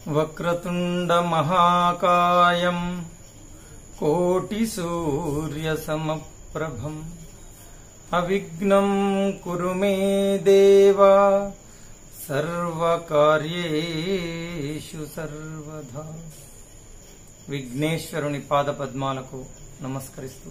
వక్రతుండమహాకాయం కోటిసూర్యసమప్రభం అవిఘ్నం కురు మే దేవ సర్వకార్యేషు సర్వదా విఘ్నేశ్వరుని పాదపద్మాలకు నమస్కరిస్తూ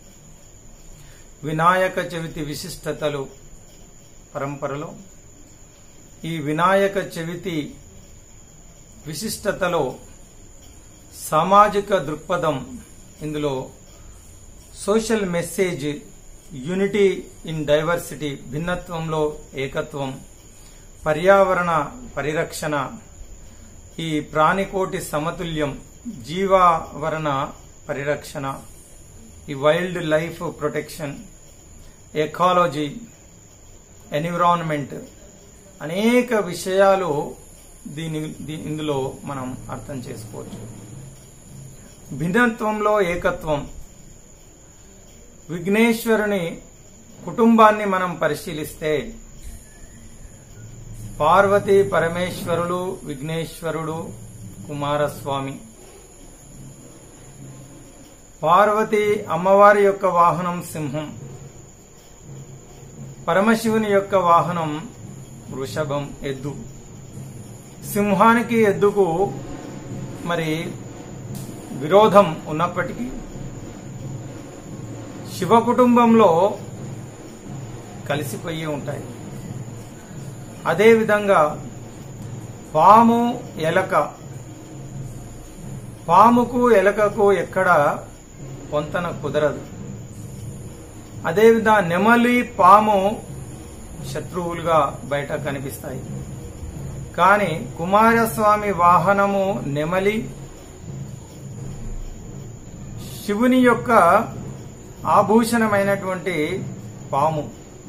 వినాయక చవితి విశిష్టతలు పరంపరలో ఈ వినాయక చవితి విశిష్టతలో సామాజిక దృక్పథం ఇందులో social message unity in diversity భిన్నత్వంలో ఏకత్వం పర్యావరణ పరిరక్షణ ఈ ప్రాణికోటి సమతుల్యం జీవావరణ పరిరక్షణ ఈ wildlife protection ecology environment అనేక విషయాలు దీని దీ- ఇందులో మనం అర్థం చేసుకోవచ్చు భిన్నత్వంలో ఏకత్వం విఘ్నేశ్వరుని కుటుంబాన్ని మనం పరిశీలిస్తే పార్వతీ పరమేశ్వరుడు విఘ్నేశ్వరుడు కుమారస్వామి పార్వతి అమ్మవారి యొక్క వాహనం సింహం పరమశివుని యొక్క వాహనం వృషభం ఎద్దు సింహానికి ఎద్దుకు మరి విరోధం ఉన్నప్పటికీ శివ కుటుంబంలో కలిసిపోయి ఉంటాయి అదేవిధంగా పాము ఎలక పాముకు ఎలకకు ఎక్కడ పొంతన కుదరదు అదేవిధంగా నెమలి పాము శత్రువులుగా బయట కనిపిస్తాయి కానీ కుమారస్వామి వాహనము నెమలి శివుని యొక్క ఆభూషణమైనటువంటి పాము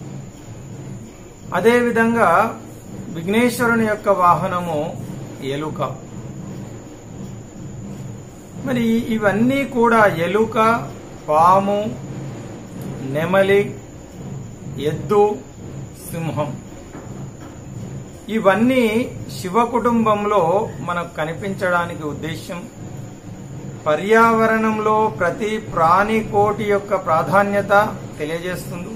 అదేవిధంగా విఘ్నేశ్వరుని యొక్క వాహనము ఎలుక మరి ఇవన్నీ కూడా ఎలుక పాము నెమలి ఎద్దు సింహం ఇవన్నీ శివ కుటుంబంలో మనకు కనిపించడానికి ఉద్దేశం పర్యావరణంలో ప్రతి ప్రాణి కోటి యొక్క ప్రాధాన్యత తెలియజేస్తుంది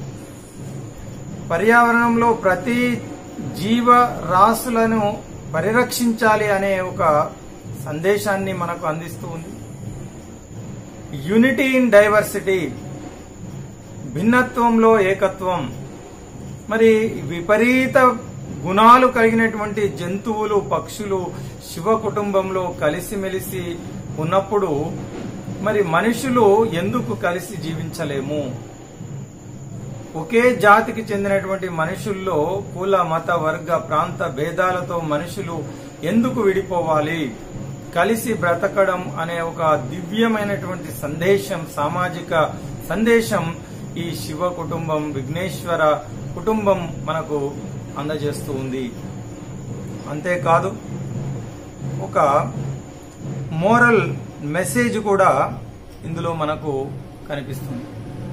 పర్యావరణంలో ప్రతి జీవ రాశులను పరిరక్షించాలి అనే ఒక సందేశాన్ని మనకు అందిస్తూ ఉంది యూనిటీ ఇన్ డైవర్సిటీ భిన్నత్వంలో ఏకత్వం మరి విపరీత గుణాలు కలిగినటువంటి జంతువులు పక్షులు శివ కుటుంబంలో కలిసిమెలిసి ఉన్నప్పుడు మరి మనుషులు ఎందుకు కలిసి జీవించలేము ఒకే జాతికి చెందినటువంటి మనుషుల్లో కుల మత వర్గ ప్రాంత భేదాలతో మనుషులు ఎందుకు విడిపోవాలి కలిసి బ్రతకడం అనే ఒక దివ్యమైనటువంటి సందేశం సామాజిక సందేశం ఈ శివ కుటుంబం విఘ్నేశ్వర కుటుంబం మనకు అందజేస్తూ ఉంది అంతేకాదు ఒక మోరల్ మెసేజ్ కూడా ఇందులో మనకు కనిపిస్తుంది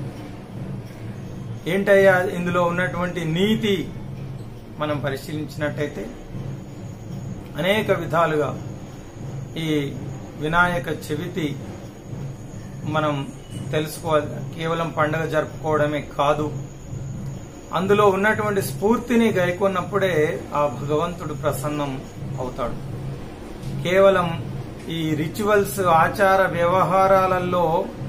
ఏంటయ్యా ఇందులో ఉన్నటువంటి నీతి మనం పరిశీలించినట్టయితే అనేక విధాలుగా ఈ వినాయక చవితి మనం తెలుసుకోవాలి కేవలం పండగ జరుపుకోవడమే కాదు అందులో ఉన్నటువంటి స్ఫూర్తిని గైకొన్నప్పుడే ఆ భగవంతుడు ప్రసన్నం అవుతాడు కేవలం ఈ రిచువల్స్ ఆచార వ్యవహారాలలో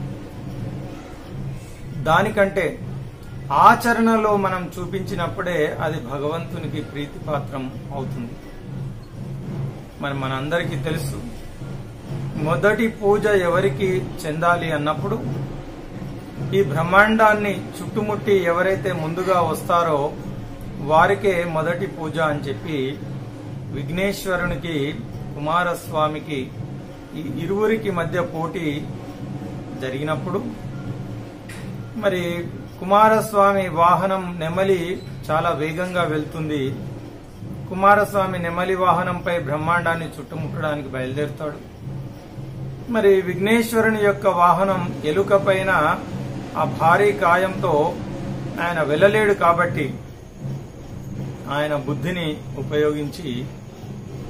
దానికంటే ఆచరణలో మనం చూపించినప్పుడే అది భగవంతునికి ప్రీతిపాత్రం అవుతుంది మరి మనందరికీ తెలుసు మొదటి పూజ ఎవరికి చెందాలి అన్నప్పుడు ఈ బ్రహ్మాండాన్ని చుట్టుముట్టి ఎవరైతే ముందుగా వస్తారో వారికే మొదటి పూజ అని చెప్పి విఘ్నేశ్వరునికి కుమారస్వామికి ఈ ఇరువురికి మధ్య పోటీ జరిగినప్పుడు మరి కుమారస్వామి వాహనం నెమలి చాలా వేగంగా వెళ్తుంది కుమారస్వామి నెమలి వాహనంపై బ్రహ్మాండాన్ని చుట్టుముట్టడానికి బయలుదేరుతాడు మరి విఘ్నేశ్వరుని యొక్క వాహనం ఎలుక పైన ఆ భారీ కాయంతో ఆయన వెళ్ళలేడు కాబట్టి ఆయన బుద్ధిని ఉపయోగించి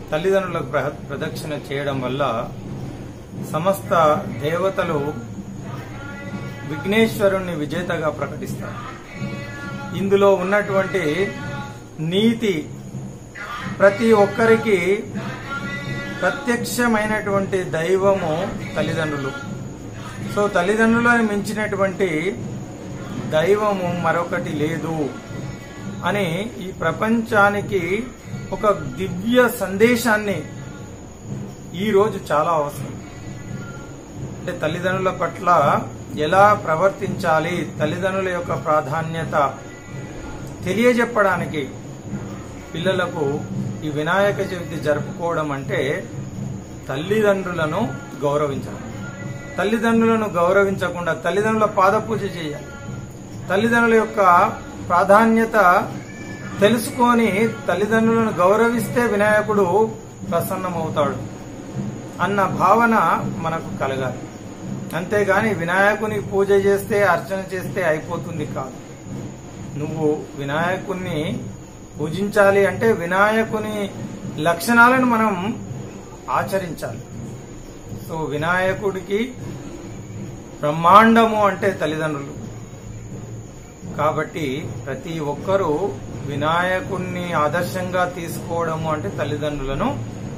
తల్లిదండ్రులకు ప్ర- ప్రదక్షిణ చేయడం వల్ల సమస్త దేవతలు విఘ్నేశ్వరుణ్ణి విజేతగా ప్రకటిస్తారు ఇందులో ఉన్నటువంటి నీతి ప్రతి ఒక్కరికి ప్రత్యక్షమైనటువంటి దైవము తల్లిదండ్రులు సో తల్లిదండ్రులను మించినటువంటి దైవము మరొకటి లేదు అని ఈ ప్రపంచానికి ఒక దివ్య సందేశాన్ని ఈ రోజు చాలా అవసరం అంటే తల్లిదండ్రుల పట్ల ఎలా ప్రవర్తించాలి తల్లిదండ్రుల యొక్క ప్రాధాన్యత తెలియజెప్పడానికి పిల్లలకు ఈ వినాయక చవితి జరుపుకోవడం అంటే తల్లిదండ్రులను గౌరవించడం తల్లిదండ్రులను గౌరవించకుండా తల్లిదండ్రుల పాదపూజ చేయాలి తల్లిదండ్రుల యొక్క ప్రాధాన్యత తెలుసుకొని తల్లిదండ్రులను గౌరవిస్తే వినాయకుడు ప్రసన్నమవుతాడు అన్న భావన మనకు కలగాలి అంతేగాని వినాయకుని పూజ చేస్తే అర్చన చేస్తే అయిపోతుంది కాదు నువ్వు వినాయకుణ్ణి పూజించాలి అంటే వినాయకుని లక్షణాలను మనం ఆచరించాలి సో వినాయకుడికి బ్రహ్మాండము అంటే తల్లిదండ్రులు కాబట్టి ప్రతి ఒక్కరూ వినాయకుణ్ణి ఆదర్శంగా తీసుకోవడము అంటే తల్లిదండ్రులను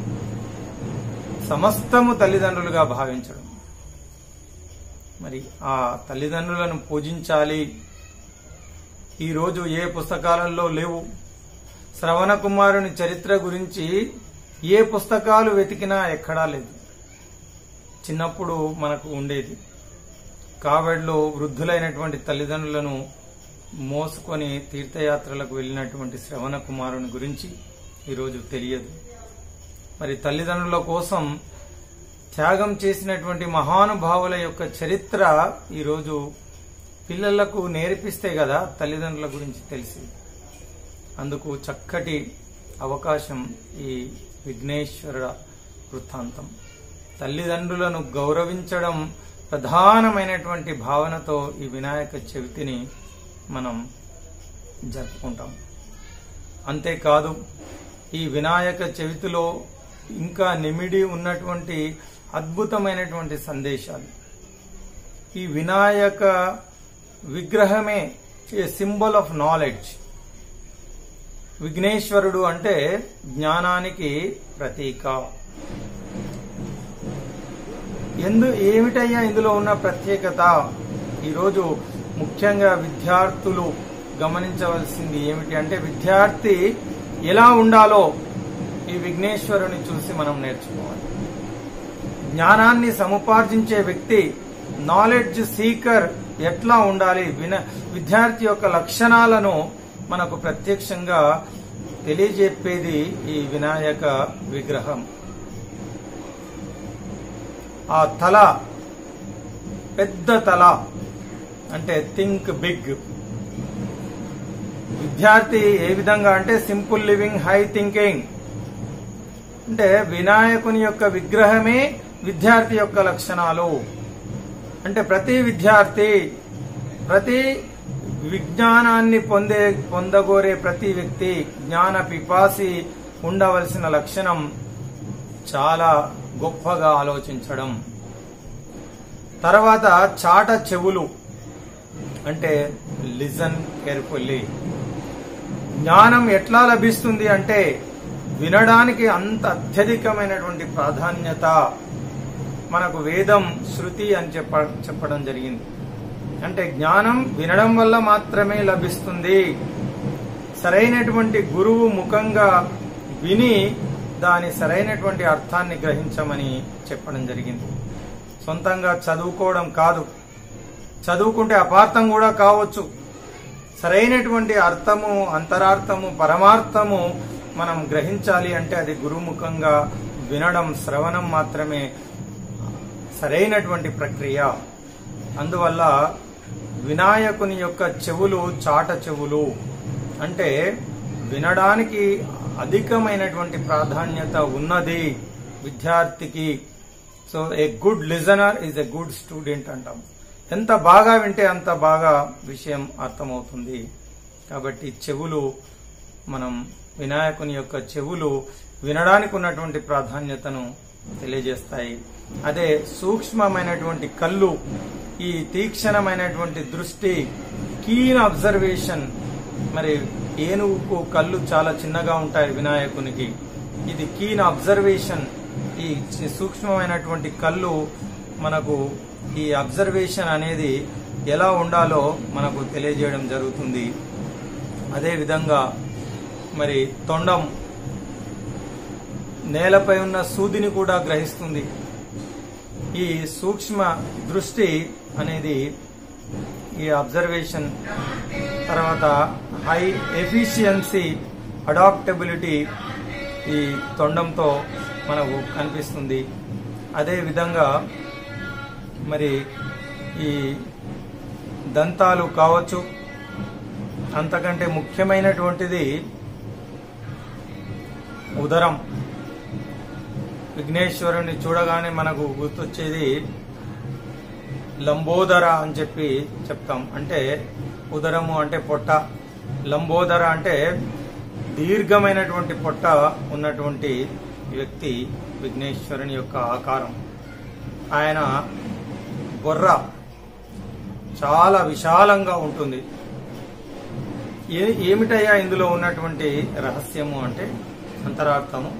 సమస్తము తల్లిదండ్రులుగా భావించడం మరి ఆ తల్లిదండ్రులను పూజించాలి ఈరోజు ఏ పుస్తకాలలో లేవు శ్రవణ కుమారుని చరిత్ర గురించి ఏ పుస్తకాలు వెతికినా ఎక్కడా లేదు చిన్నప్పుడు మనకు ఉండేది కావడిలో వృద్ధులైనటువంటి తల్లిదండ్రులను మోసుకొని తీర్థయాత్రలకు వెళ్ళినటువంటి శ్రవణ కుమారుని గురించి ఈరోజు తెలియదు మరి తల్లిదండ్రుల కోసం త్యాగం చేసినటువంటి మహానుభావుల యొక్క చరిత్ర ఈరోజు పిల్లలకు నేర్పిస్తే కదా తల్లిదండ్రుల గురించి తెలిసి అందుకు చక్కటి అవకాశం ఈ విఘ్నేశ్వర వృత్తాంతం తల్లిదండ్రులను గౌరవించడం ప్రధానమైనటువంటి భావనతో ఈ వినాయక చవితిని మనం జరుపుకుంటాం అంతేకాదు ఈ వినాయక చవితిలో ఇంకా నిమిడి ఉన్నటువంటి అద్భుతమైనటువంటి సందేశాలు ఈ వినాయక విగ్రహమే ఏ సింబల్ ఆఫ్ నాలెడ్జ్ విఘ్నేశ్వరుడు అంటే జ్ఞానానికి ప్రతీక ఎందు ఏమిటయ్యా ఇందులో ఉన్న ప్రత్యేకత ఈరోజు ముఖ్యంగా విద్యార్థులు గమనించవలసింది ఏమిటి అంటే విద్యార్థి ఎలా ఉండాలో ఈ విఘ్నేశ్వరుని చూసి మనం నేర్చుకోవాలి జ్ఞానాన్ని సముపార్జించే వ్యక్తి నాలెడ్జ్ సీకర్ ఎట్లా ఉండాలి విన విద్యార్థి యొక్క లక్షణాలను మనకు ప్రత్యక్షంగా తెలియజెప్పేది ఈ వినాయక విగ్రహం ఆ తల పెద్ద తల అంటే థింక్ బిగ్ విద్యార్థి ఏ విధంగా అంటే సింపుల్ లివింగ్ హై థింకింగ్ అంటే వినాయకుని యొక్క విగ్రహమే విద్యార్థి యొక్క లక్షణాలు అంటే ప్రతి విద్యార్థి ప్రతి విజ్ఞానాన్ని పొందే పొందగోరే ప్రతి వ్యక్తి జ్ఞాన పిపాసి ఉండవలసిన లక్షణం చాలా గొప్పగా ఆలోచించడం తర్వాత చాట చెవులు అంటే లిజన్ కేర్ఫుల్లీ జ్ఞానం ఎట్లా లభిస్తుంది అంటే వినడానికి అంత అత్యధికమైనటువంటి ప్రాధాన్యత మనకు వేదం శృతి అని చెప్ప చెప్పడం జరిగింది అంటే జ్ఞానం వినడం వల్ల మాత్రమే లభిస్తుంది సరైనటువంటి గురువు ముఖంగా విని దాని సరైనటువంటి అర్థాన్ని గ్రహించమని చెప్పడం జరిగింది సొంతంగా చదువుకోవడం కాదు చదువుకుంటే అపార్థం కూడా కావచ్చు సరైనటువంటి అర్థము అంతరార్థము పరమార్థము మనం గ్రహించాలి అంటే అది గురుముఖంగా వినడం శ్రవణం మాత్రమే సరైనటువంటి ప్రక్రియ అందువల్ల వినాయకుని యొక్క చెవులు చాట చెవులు అంటే వినడానికి అధికమైనటువంటి ప్రాధాన్యత ఉన్నది విద్యార్థికి so a good listener is a good student అంటాం ఎంత బాగా వింటే అంత బాగా విషయం అర్థమవుతుంది కాబట్టి చెవులు మనం వినాయకుని యొక్క చెవులు వినడానికి ఉన్నటువంటి ప్రాధాన్యతను తెలియజేస్తాయి అదే సూక్ష్మమైనటువంటి కళ్ళు ఈ తీక్షణమైనటువంటి దృష్టి కీన్ అబ్జర్వేషన్ మరి ఏనుగుకు కళ్ళు చాలా చిన్నగా ఉంటాయి వినాయకునికి ఇది కీన్ అబ్జర్వేషన్ ఈ చి- సూక్ష్మమైనటువంటి కళ్ళు మనకు ఈ అబ్జర్వేషన్ అనేది ఎలా ఉండాలో మనకు తెలియజేయడం జరుగుతుంది అదే విధంగా మరి తొండం నేలపై ఉన్న సూదిని కూడా గ్రహిస్తుంది ఈ సూక్ష్మ దృష్టి అనేది ఈ అబ్జర్వేషన్ తర్వాత హై ఎఫిషియన్సీ అడాప్టబిలిటీ ఈ తొండంతో మనకు కనిపిస్తుంది అదే విధంగా మరి ఈ దంతాలు కావచ్చు అంతకంటే ముఖ్యమైనటువంటిది ఉదరం విఘ్నేశ్వరుని చూడగానే మనకు గుర్తొచ్చేది లంబోదర అని చెప్పి చెప్తాం అంటే ఉదరము అంటే పొట్ట లంబోదర అంటే దీర్ఘమైనటువంటి పొట్ట ఉన్నటువంటి వ్యక్తి విఘ్నేశ్వరుని యొక్క ఆకారం ఆయన బొర్ర చాలా విశాలంగా ఉంటుంది ఏ ఏమిటయ్యా ఇందులో ఉన్నటువంటి రహస్యము అంటే అంతరార్థము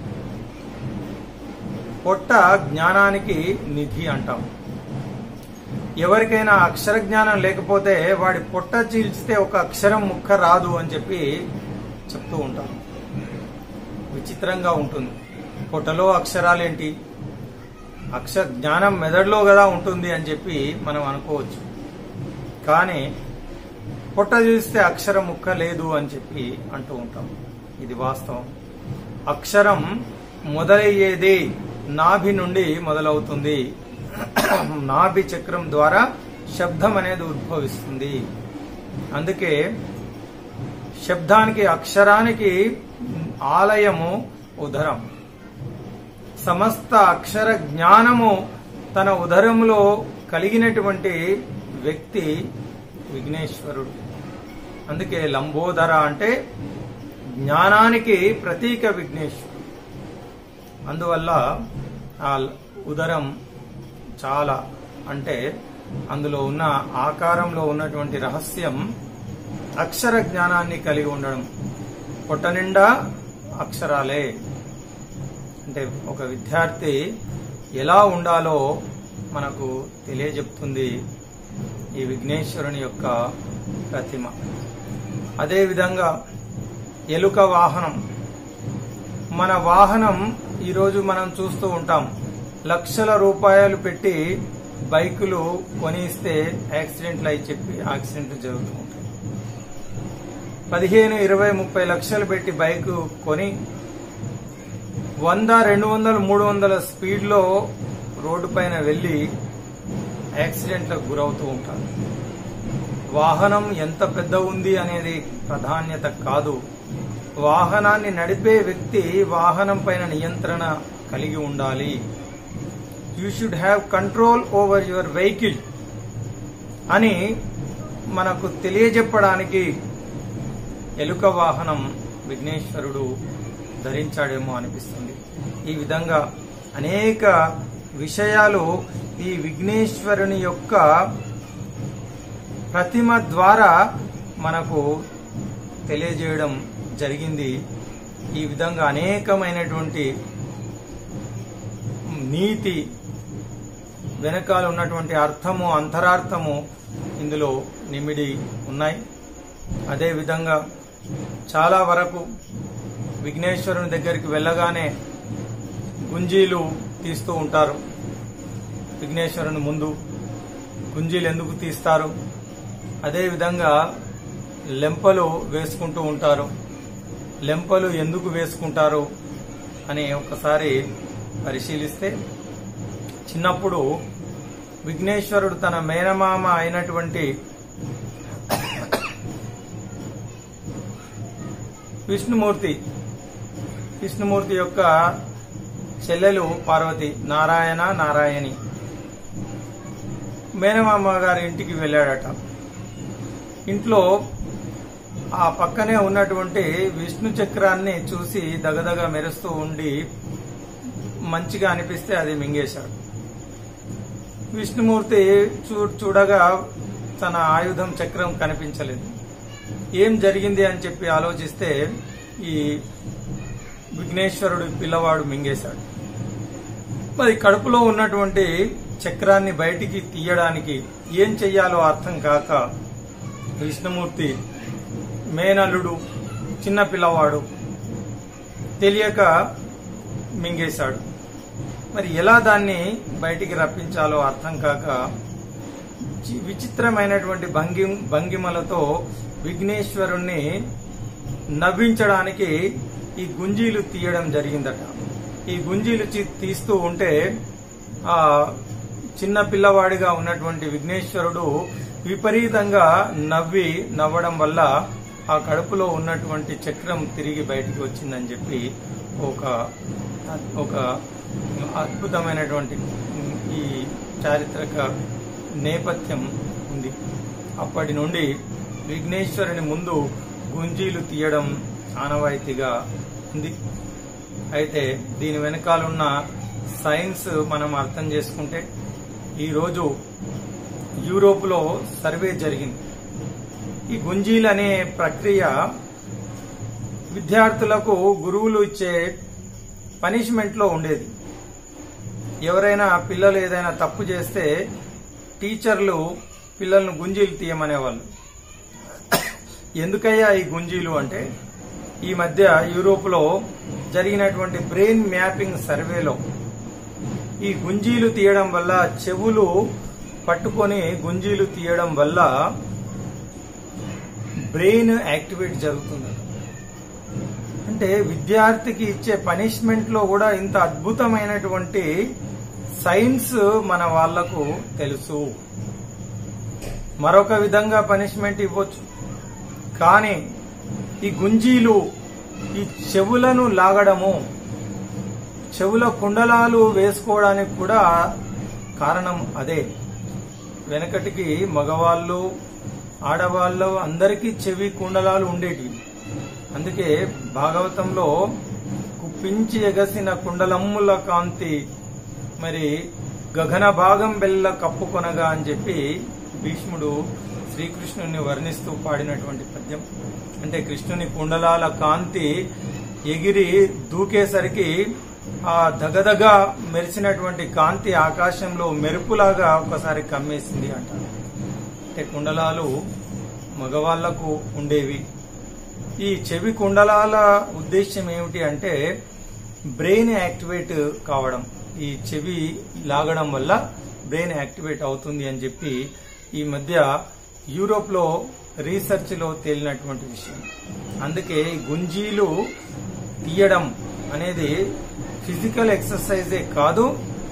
పొట్ట జ్ఞానానికి నిధి అంటాం ఎవరికైనా అక్షర జ్ఞానం లేకపోతే వాడి పొట్ట చీల్చితే ఒక అక్షరం ముక్క రాదు అని చెప్పి చెప్తూ ఉంటాం విచిత్రంగా ఉంటుంది పొట్టలో అక్షరాలేంటి అక్షర జ్ఞానం మెదడులో కదా ఉంటుంది అని చెప్పి మనం అనుకోవచ్చు కానీ పొట్ట చూస్తే అక్షరం ముక్క లేదు అని చెప్పి అంటూ ఉంటాం ఇది వాస్తవం అక్షరం మొదలయ్యేది నాభి నుండి మొదలవుతుంది నాభి చక్రం ద్వారా శబ్దం అనేది ఉద్భవిస్తుంది అందుకే శబ్దానికి అక్షరానికి ఆలయము ఉదరం సమస్త అక్షర జ్ఞానము తన ఉదరములో కలిగినటువంటి వ్యక్తి విఘ్నేశ్వరుడు అందుకే లంబోదర అంటే జ్ఞానానికి ప్రతీక విఘ్నేశ్వరుడు అందువల్ల ఆ ఉదరం చాలా అంటే అందులో ఉన్న ఆకారంలో ఉన్నటువంటి రహస్యం అక్షర జ్ఞానాన్ని కలిగి ఉండడం పొట్ట నిండా అక్షరాలే అంటే ఒక విద్యార్థి ఎలా ఉండాలో మనకు తెలియజెప్తుంది ఈ విఘ్నేశ్వరుని యొక్క ప్రతిమ అదేవిధంగా ఎలుక వాహనం మన వాహనం ఈరోజు మనం చూస్తూ ఉంటాం లక్షల రూపాయలు పెట్టి బైకులు కొనిస్తే యాక్సిడెంట్లు అయి చెప్పి యాక్సిడెంట్లు జరుగుతూ ఉంటాయి పదిహేను ఇరవై ముప్పై లక్షలు పెట్టి బైక్ కొని వంద రెండు వందలు మూడు వందల స్పీడ్లో రోడ్డు పైన వెళ్లి యాక్సిడెంట్లకు గురవుతూ ఉంటారు వాహనం ఎంత పెద్ద ఉంది అనేది ప్రాధాన్యత కాదు వాహనాన్ని నడిపే వ్యక్తి వాహనం పైన నియంత్రణ కలిగి ఉండాలి you should have control over your vehicle అని మనకు తెలియజెప్పడానికి ఎలుక వాహనం విఘ్నేశ్వరుడు ధరించాడేమో అనిపిస్తుంది ఈ విధంగా అనేక విషయాలు ఈ విఘ్నేశ్వరుని యొక్క ప్రతిమ ద్వారా మనకు తెలియజేయడం జరిగింది ఈ విధంగా అనేకమైనటువంటి నీతి వెనకాల ఉన్నటువంటి అర్థము అంతరార్థము ఇందులో నిమిడి ఉన్నాయి అదేవిధంగా చాలా వరకు విఘ్నేశ్వరుని దగ్గరికి వెళ్ళగానే గుంజీలు తీస్తూ ఉంటారు విఘ్నేశ్వరుని ముందు గుంజీలు ఎందుకు తీస్తారు అదేవిధంగా లెంపలు వేసుకుంటూ ఉంటారు లెంపలు ఎందుకు వేసుకుంటారు అని ఒకసారి పరిశీలిస్తే చిన్నప్పుడు విఘ్నేశ్వరుడు తన మేనమామ అయినటువంటి విష్ణుమూర్తి విష్ణుమూర్తి యొక్క చెల్లెలు పార్వతి నారాయణ నారాయణి మేనమామ గారి ఇంటికి వెళ్ళాడట ఇంట్లో ఆ పక్కనే ఉన్నటువంటి విష్ణు చక్రాన్ని చూసి దగదగ మెరుస్తూ ఉండి మంచిగా అనిపిస్తే అది మింగేశాడు విష్ణుమూర్తి చూ చూడగా తన ఆయుధం చక్రం కనిపించలేదు ఏం జరిగింది అని చెప్పి ఆలోచిస్తే ఈ విఘ్నేశ్వరుడు పిల్లవాడు మింగేశాడు మరి కడుపులో ఉన్నటువంటి చక్రాన్ని బయటికి తీయడానికి ఏం చెయ్యాలో అర్థం కాక విష్ణుమూర్తి మేనల్లుడు చిన్న పిల్లవాడు తెలియక మింగేశాడు మరి ఎలా దాన్ని బయటికి రప్పించాలో అర్థం కాక చి- విచిత్రమైనటువంటి భంగి భంగిమలతో విఘ్నేశ్వరుణ్ణి నవ్వించడానికి ఈ గుంజీలు తీయడం జరిగిందట ఈ గుంజీలు చి- తీస్తూ ఉంటే ఆ చిన్న పిల్లవాడిగా ఉన్నటువంటి విఘ్నేశ్వరుడు విపరీతంగా నవ్వి నవ్వడం వల్ల ఆ కడుపులో ఉన్నటువంటి చక్రం తిరిగి బయటికి వచ్చిందని చెప్పి ఒక ఒక అద్భుతమైనటువంటి ఈ చారిత్రక నేపథ్యం ఉంది అప్పటి నుండి విఘ్నేశ్వరుని ముందు గుంజీలు తీయడం ఆనవాయితీగా ఉంది అయితే దీని వెనకాలన్న సైన్స్ మనం అర్థం చేసుకుంటే ఈరోజు యూరోప్లో సర్వే జరిగింది ఈ గుంజీలు అనే ప్రక్రియ విద్యార్థులకు గురువులు ఇచ్చే పనిష్మెంట్ లో ఉండేది ఎవరైనా పిల్లలు ఏదైనా తప్పు చేస్తే టీచర్లు పిల్లలను గుంజీలు తీయమనేవాళ్ళు ఎందుకయ్యా ఈ గుంజీలు అంటే ఈ మధ్య యూరోప్లో జరిగినటువంటి బ్రెయిన్ మ్యాపింగ్ సర్వేలో ఈ గుంజీలు తీయడం వల్ల చెవులు పట్టుకొని గుంజీలు తీయడం వల్ల బ్రెయిన్ యాక్టివేట్ జరుగుతుంది అంటే విద్యార్థికి ఇచ్చే పనిష్మెంట్ లో కూడా ఇంత అద్భుతమైనటువంటి సైన్స్ మన వాళ్లకు తెలుసు మరొక విధంగా పనిష్మెంట్ ఇవ్వచ్చు కానీ ఈ గుంజీలు ఈ చెవులను లాగడము చెవుల కుండలాలు వేసుకోవడానికి కూడా కారణం అదే వెనకటికి మగవాళ్ళు ఆడవాళ్ళు అందరికీ చెవి కుండలాలు ఉండేటివి అందుకే భాగవతంలో కుప్పించి ఎగసిన కుండలమ్ముల కాంతి మరి గగన భాగం బెల్ల కప్పుకొనగా అని చెప్పి భీష్ముడు శ్రీకృష్ణుని వర్ణిస్తూ పాడినటువంటి పద్యం అంటే కృష్ణుని కుండలాల కాంతి ఎగిరి దూకేసరికి ఆ దగదగ మెరిసినటువంటి కాంతి ఆకాశంలో మెరుపులాగా ఒకసారి కమ్మేసింది అంటారు అంటే కుండలాలు మగవాళ్లకు ఉండేవి ఈ చెవి కుండలాల ఉద్దేశ్యం ఏమిటి అంటే బ్రెయిన్ యాక్టివేట్ కావడం ఈ చెవి లాగడం వల్ల బ్రెయిన్ యాక్టివేట్ అవుతుంది అని చెప్పి ఈ మధ్య యూరోప్ లో రీసెర్చ్ లో తేలినటువంటి విషయం అందుకే ఈ గుంజీలు తీయడం అనేది ఫిజికల్ ఎక్సర్సైజే కాదు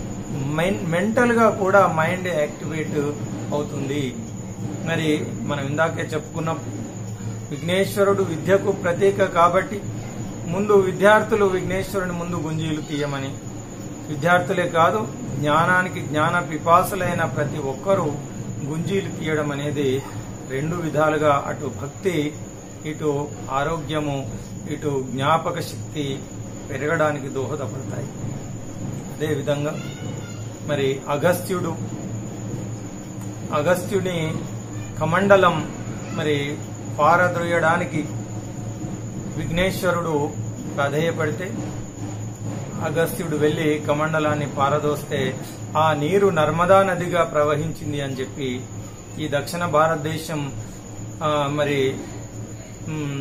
మెంటల్ గా కూడా మైండ్ యాక్టివేట్ అవుతుంది మరి మనం ఇందాకే చెప్పుకున్నాం విఘ్నేశ్వరుడు విద్యకు ప్రతీక కాబట్టి ముందు విద్యార్థులు విఘ్నేశ్వరుని ముందు గుంజీలు తీయమని విద్యార్థులే కాదు జ్ఞానానికి జ్ఞాన పిపాసులైన ప్రతి ఒక్కరూ గుంజీలు తీయడం అనేది రెండు విధాలుగా అటు భక్తి ఇటు ఆరోగ్యము ఇటు జ్ఞాపక శక్తి పెరగడానికి దోహదపడతాయి అదేవిధంగా మరి అగస్త్యుడు అగస్త్యుని కమండలం మరి పారద్రోయడానికి విఘ్నేశ్వరుడు ప్రాధేయపడితే అగస్త్యుడు వెళ్లి కమండలాన్ని పారదోస్తే ఆ నీరు నర్మదా నదిగా ప్రవహించింది అని చెప్పి ఈ దక్షిణ భారతదేశం ఆ, మరి మ్,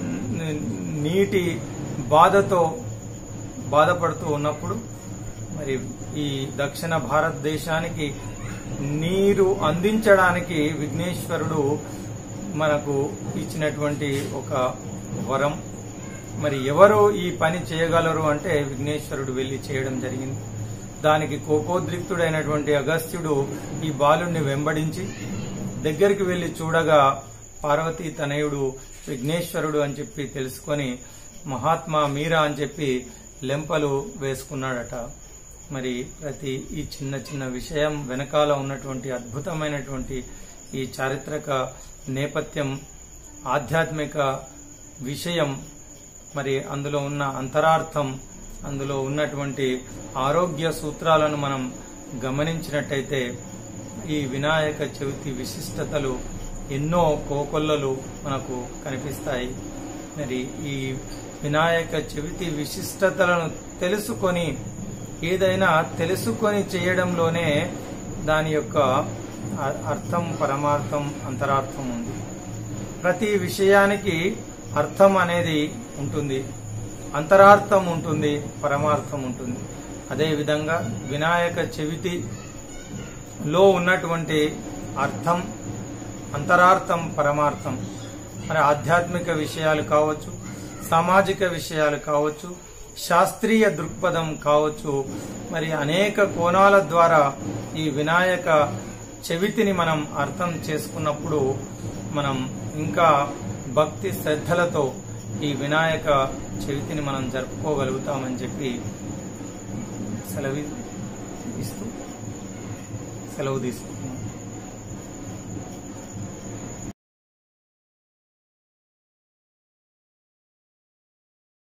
నీటి బాధతో బాధపడుతూ ఉన్నప్పుడు మరి ఈ దక్షిణ భారతదేశానికి నీరు అందించడానికి విఘ్నేశ్వరుడు మనకు ఇచ్చినటువంటి ఒక వరం మరి ఎవరు ఈ పని చేయగలరు అంటే విఘ్నేశ్వరుడు వెళ్లి చేయడం జరిగింది దానికి కోపోద్రిక్తుడైనటువంటి అగస్త్యుడు ఈ బాలుణ్ణి వెంబడించి దగ్గరికి వెళ్లి చూడగా పార్వతీ తనయుడు విఘ్నేశ్వరుడు అని చెప్పి తెలుసుకొని మహాత్మా మీరా అని చెప్పి లెంపలు వేసుకున్నాడట మరి ప్రతి ఈ చిన్న చిన్న విషయం వెనకాల ఉన్నటువంటి అద్భుతమైనటువంటి ఈ చారిత్రక నేపథ్యం ఆధ్యాత్మిక విషయం మరి అందులో ఉన్న అంతరార్థం అందులో ఉన్నటువంటి ఆరోగ్య సూత్రాలను మనం గమనించినట్టయితే ఈ వినాయక చవితి విశిష్టతలు ఎన్నో కోకొల్లలు మనకు కనిపిస్తాయి మరి ఈ వినాయక చవితి విశిష్టతలను తెలుసుకొని ఏదైనా తెలుసుకొని చేయడంలోనే దాని యొక్క అ- అర్థం పరమార్థం అంతరార్థం ఉంది ప్రతి విషయానికి అర్థం అనేది ఉంటుంది అంతరార్థం ఉంటుంది పరమార్థం ఉంటుంది అదేవిధంగా వినాయక చవితిలో ఉన్నటువంటి అర్థం అంతరార్థం పరమార్థం మరి ఆధ్యాత్మిక విషయాలు కావచ్చు సామాజిక విషయాలు కావచ్చు శాస్త్రీయ దృక్పథం కావచ్చు మరి అనేక కోణాల ద్వారా ఈ వినాయక చవితిని మనం అర్థం చేసుకున్నప్పుడు మనం ఇంకా భక్తి శ్రద్ధలతో ఈ వినాయక చవితిని మనం జరుపుకోగలుగుతామని చెప్పి సెలవు ఇస్తూ సెలవు తీసుకుంటున్నాం